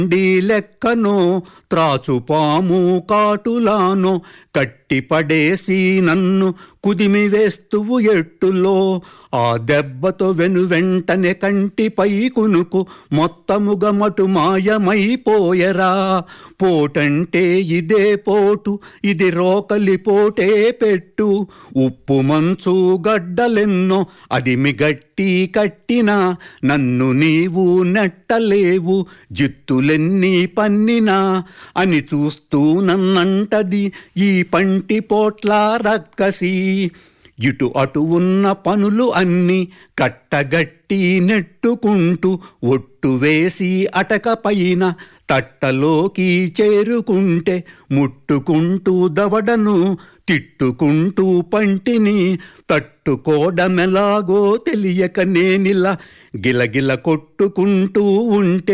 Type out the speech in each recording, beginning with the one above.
ఢీ లెక్కనో త్రాచుపాము కాటులానో కట్టిపడేసి నన్ను కుదిమి వేస్తువు ఎట్టులో ఆ దెబ్బతో వెను వెంటనే కంటిపై కునుకు మొత్తముగా మటు మాయమైపోయరా పోటంటే ఇదే పోటు ఇది రోకలి పోటే పెట్టు ఉప్పు మంచు గడ్డలెన్నో అది మిగట్టి కట్టినా నన్ను నీవు నెట్టలేవు జిత్తులెన్ని పన్నినా అని చూస్తూ నన్నంటది ఈ పంటి పోట్ల రక్కసి ఇటు అటు ఉన్న పనులు అన్ని కట్టగట్టి నెట్టుకుంటూ ఒట్టు వేసి అటక పైన తట్టలోకి చేరుకుంటే ముట్టుకుంటూ దవడను తిట్టుకుంటూ పంటిని తట్టుకోవడమెలాగో తెలియక నేనిలా గిలగిల కొట్టుకుంటూ ఉంటే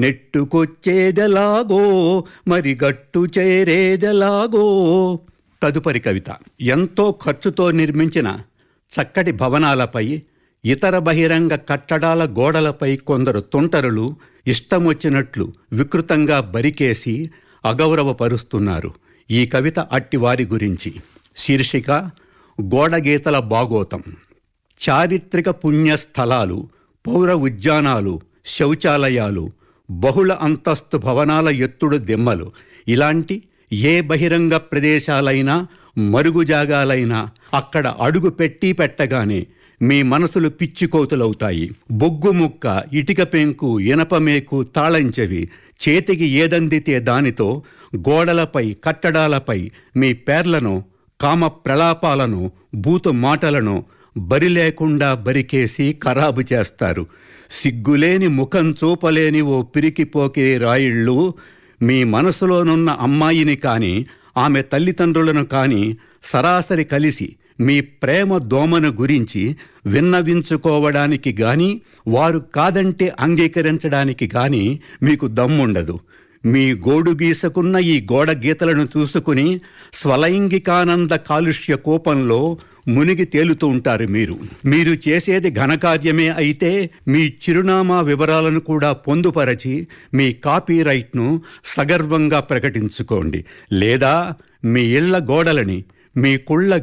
నెట్టుకొచ్చేదెలాగో మరి గట్టు చేరేదెలాగో తదుపరి కవిత ఎంతో ఖర్చుతో నిర్మించిన చక్కటి భవనాలపై ఇతర బహిరంగ కట్టడాల గోడలపై కొందరు తుంటరులు ఇష్టమొచ్చినట్లు వికృతంగా బరికేసి అగౌరవపరుస్తున్నారు ఈ కవిత అట్టివారి గురించి శీర్షిక గోడగీతల బాగోతం చారిత్రక పుణ్యస్థలాలు పౌర ఉద్యానాలు శౌచాలయాలు బహుళ అంతస్తు భవనాల ఎత్తుడు దిమ్మలు ఇలాంటి ఏ బహిరంగ ప్రదేశాలైనా మరుగు జాగాలైనా అక్కడ అడుగు పెట్టి పెట్టగానే మీ మనసులు పిచ్చికోతులవుతాయి బొగ్గు ముక్క ఇటుక పెంకు ఇనపమేకు తాళంచెవి చేతికి ఏదందితే దానితో గోడలపై కట్టడాలపై మీ పేర్లను కామ ప్రలాపాలను బూతు మాటలను బరి లేకుండా బరికేసి ఖరాబు చేస్తారు సిగ్గులేని ముఖం చూపలేని ఓ పిరికిపోకే రాయిళ్ళు మీ మనసులోనున్న అమ్మాయిని కాని ఆమె తల్లిదండ్రులను కాని సరాసరి కలిసి మీ ప్రేమ దోమను గురించి విన్నవించుకోవడానికి గాని వారు కాదంటే అంగీకరించడానికి గాని మీకు దమ్ముండదు మీ గోడు గీసుకున్న ఈ గోడ గీతలను చూసుకుని స్వలైంగికానంద కాలుష్య కోపంలో మునిగి తేలుతూ ఉంటారు మీరు మీరు చేసేది ఘనకార్యమే అయితే మీ చిరునామా వివరాలను కూడా పొందుపరచి మీ కాపీరైట్ను సగర్వంగా ప్రకటించుకోండి లేదా మీ ఇళ్ల గోడలని మీ కుళ్ళ